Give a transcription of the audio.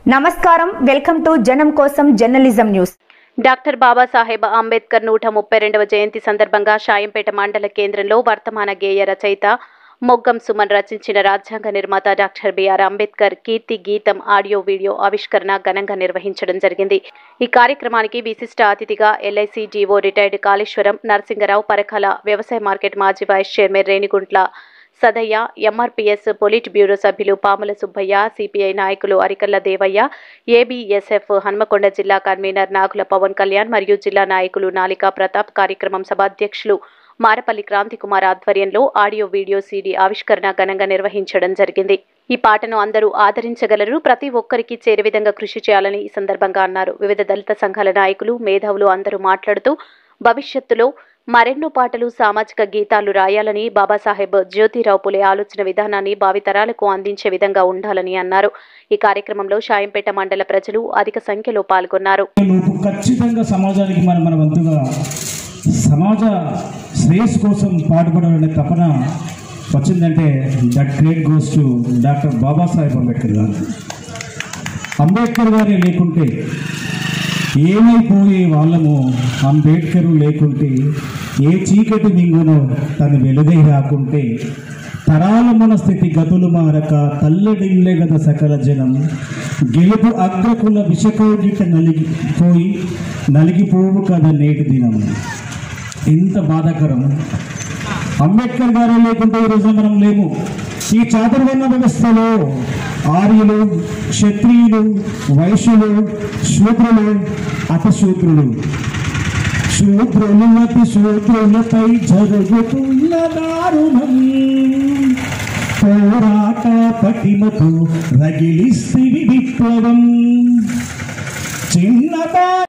నమస్కారం welcome to జనం కోసం journalism news doctor Babasaheb Ambedkar నూట ముప్పై రెండవ జయంతి సందర్భంగా షాయంపేట మండల కేంద్రంలో వర్తమాన గేయ రచయిత మొగ్గం సుమన్ రచించిన రాజ్యాంగ నిర్మాత డాక్టర్ బిఆర్ అంబేద్కర్ కీర్తి గీతం ఆడియో వీడియో ఆవిష్కరణ ఘనంగా నిర్వహించడం జరిగింది ఈ కార్యక్రమానికి విశిష్ట అతిథిగా ఎల్ఐసి జీవో రిటైర్డ్ కాళేశ్వరం నరసింగరావు పరకాల వ్యవసాయ మార్కెట్ మాజీ vice chairman Reniguntla Sadaiah MRPS politburo సభ్యులు పాముల సుబ్బయ్య సిపిఐ నాయకులు అరికల్ల దేవయ్య ఏబీఎస్ఎఫ్ హన్మకొండ జిల్లా కన్వీనర్ నాగుల పవన్ కళ్యాణ్ మరియు జిల్లా నాయకులు నాలికా ప్రతాప్ కార్యక్రమం సభాధ్యక్షులు మారపల్లి క్రాంతి కుమార్ ఆధ్వర్యంలో ఆడియో వీడియో సీడీ ఆవిష్కరణ ఘనంగా నిర్వహించడం జరిగింది ఈ పాటను అందరూ ఆదరించగలరు ప్రతి ఒక్కరికి చేరే విధంగా కృషి చేయాలని ఈ సందర్భంగా అన్నారు వివిధ దళిత సంఘాల నాయకులు మేధావులు అందరూ మాట్లాడుతూ భవిష్యత్తులో మరెన్నో పాటలు సామాజిక గీతాలు రాయాలని బాబాసాహెబ్ జ్యోతిరావు పులే ఆలోచన విధానాన్ని భావితరాలకు అందించే విధంగా ఉండాలని అన్నారు ఈ కార్యక్రమంలో షాయంపేట మండల ప్రజలు అధిక సంఖ్యలో పాల్గొన్నారు లోపు ఖచ్చితంగా సమాజానికి మనం మన వంతుగా సమాజ శ్రేయస్సు కోసం పాటుపడాలనే తపన వచ్చిందంటే that great goes to doctor Babasaheb Ambedkar garu Ambedkar గారే లేకుంటే ఏమైపోయే వాళ్ళము అంబేద్కరు లేకుంటే ఏ చీకటి మింగునో తను వెలుగై రాకుంటే తరాల మన స్థితి గతులు మారక తల్లడిల్లే గద సకల జనం గెలుపు అగ్రకుల విషకోగిట నలిగిపోయి నలిగిపోవు కదా నేటి దినం ఎంత బాధాకరం అంబేద్కర్ గారు లేకుంటే ఈరోజు మనం లేము ఈ చాతుర్వర్ణ వ్యవస్థలో ఆర్యులు క్షత్రియులు వైశ్యులు శూద్రులు అపశూద్రులు శూద్రులు అతి శూద్రులపై జరుగుతున్న దారుణం పోరాట పటిమతో రగిలిస్తి విప్లవం చిన్నదా